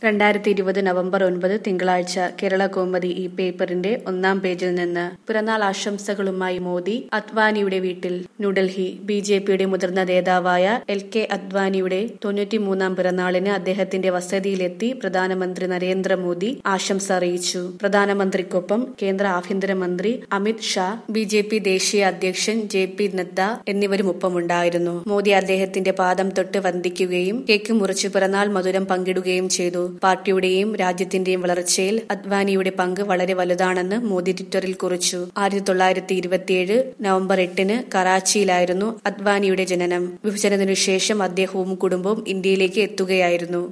രണ്ടായിരത്തി ഇരുപത് നവംബർ ഒൻപത് തിങ്കളാഴ്ച കേരള കൗമുദി ഈ പേപ്പറിന്റെ ഒന്നാം പേജിൽ നിന്ന് പിറന്നാൾ ആശംസകളുമായി മോദി അദ്വാനിയുടെ വീട്ടിൽ ന്യൂഡൽഹി ബി ജെ പിയുടെ മുതിർന്ന നേതാവായ എൽ കെ അദ്വാനിയുടെ തൊണ്ണൂറ്റിമൂന്നാം പിറന്നാളിന് അദ്ദേഹത്തിന്റെ വസതിയിലെത്തി പ്രധാനമന്ത്രി നരേന്ദ്രമോദി ആശംസ അറിയിച്ചു പ്രധാനമന്ത്രിക്കൊപ്പം കേന്ദ്ര ആഭ്യന്തരമന്ത്രി Amit Shah B J P ദേശീയ അധ്യക്ഷൻ ജെ പി നദ്ദ എന്നിവരും ഒപ്പമുണ്ടായിരുന്നു മോദി അദ്ദേഹത്തിന്റെ പാദം തൊട്ട് വന്ദിക്കുകയും കേക്ക് മുറിച്ച് പിറന്നാൾ മധുരം പങ്കിടുകയും ചെയ്തു പാർട്ടിയുടെയും രാജ്യത്തിന്റെയും വളർച്ചയിൽ അദ്വാനിയുടെ പങ്ക് വളരെ വലുതാണെന്ന് മോദി ട്വിറ്ററിൽ കുറിച്ചു ആയിരത്തി തൊള്ളായിരത്തി ഇരുപത്തിയേഴ് നവംബർ എട്ടിന് കറാച്ചിയിലായിരുന്നു അദ്വാനിയുടെ ജനനം വിഭജനത്തിനു ശേഷം അദ്ദേഹവും കുടുംബവും ഇന്ത്യയിലേക്ക് എത്തുകയായിരുന്നു